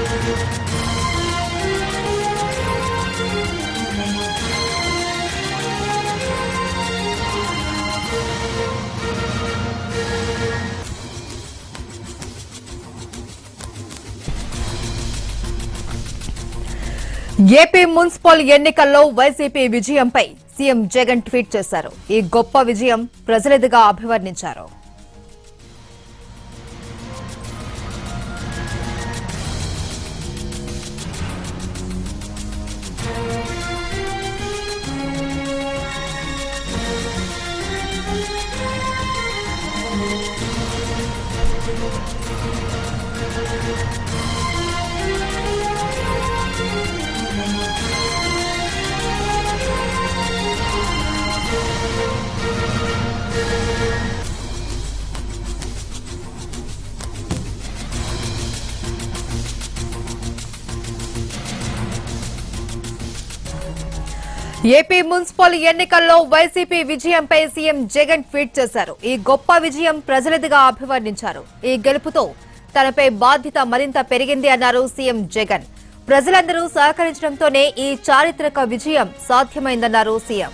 AP municipal ఎన్నికల్లో YCP విజయంపై CM Jagan tweet చేశారు ఈ గొప్ప విజయం ప్రజలెదుగా అభివర్ణించారు ఏపీ మున్సిపల్ ఎన్నికల్లో వైసీపీ విజయంపై సీఎం జగన్ ట్వీట్ చేశారు ఈ గొప్ప విజయం ప్రజలదిగా అభివర్ణించారు ఈ గెలుపుతో తనపై బాధ్యత మరింత పెరిగింది అన్నారు సీఎం జగన్ ప్రజలందరూ సహకరించడంతోనే ఈ చారిత్రక విజయం సాధ్యమైందన్నారు సీఎం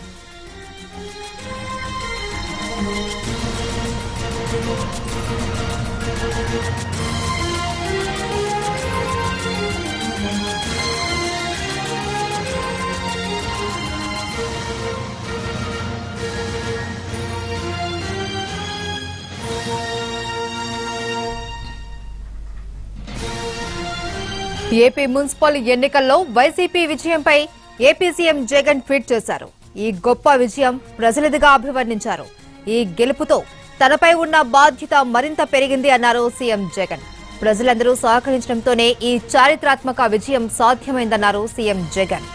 ఏపీ మున్సిపల్ ఎన్నికల్లో వైసీపీ విజయంపై ఏపీ సీఎం జగన్ ట్వీట్ చేశారు ఈ గొప్ప విజయం ప్రజలదిగా అభివర్ణించారు ఈ గెలుపుతో తనపై ఉన్న బాధ్యత మరింత పెరిగింది అన్నారు సీఎం జగన్ ప్రజలందరూ సహకరించడంతోనే ఈ చారిత్రాత్మక విజయం సాధ్యమైందన్నారు సీఎం జగన్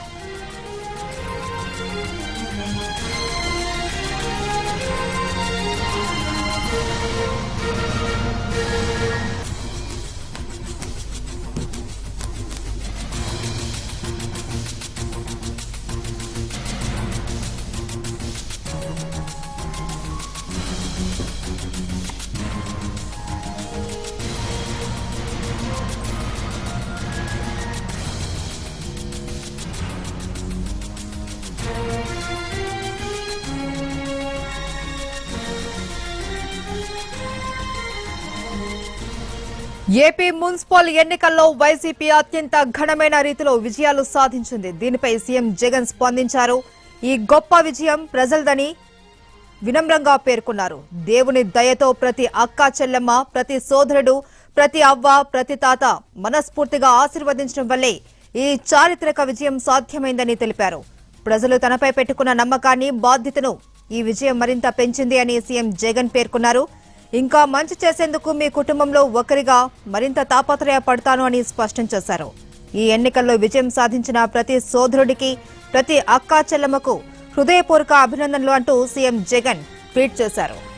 ఏపీ మున్సిపల్ ఎన్నికల్లో వైసీపీ అత్యంత ఘనమైన రీతిలో విజయాలు సాధించింది దీనిపై సీఎం జగన్ స్పందించారు ఈ గొప్ప విజయం ప్రజలదని వినమ్రంగా పేర్కొన్నారు దేవుని దయతో ప్రతి అక్క చెల్లెమ్మ ప్రతి సోదరుడు ప్రతి అవ్వ ప్రతి తాత మనస్ఫూర్తిగా ఆశీర్వదించడం వల్లే ఈ చారిత్రక విజయం సాధ్యమైందని తెలిపారు ప్రజలు తనపై పెట్టుకున్న నమ్మకాన్ని బాధ్యతను ఈ విజయం మరింత పెంచింది అని సీఎం జగన్ పేర్కొన్నారు ఇంకా మంచి చేసేందుకు మీ కుటుంబంలో ఒకరిగా మరింత తాపత్రయపడతాను అని స్పష్టం చేశారు ఈ ఎన్నికల్లో విజయం సాధించిన ప్రతి సోదరుడికి ప్రతి అక్కా చెల్లెమ్మకు హృదయపూర్వక అభినందనలు అంటూ సీఎం జగన్ ట్వీట్ చేశారు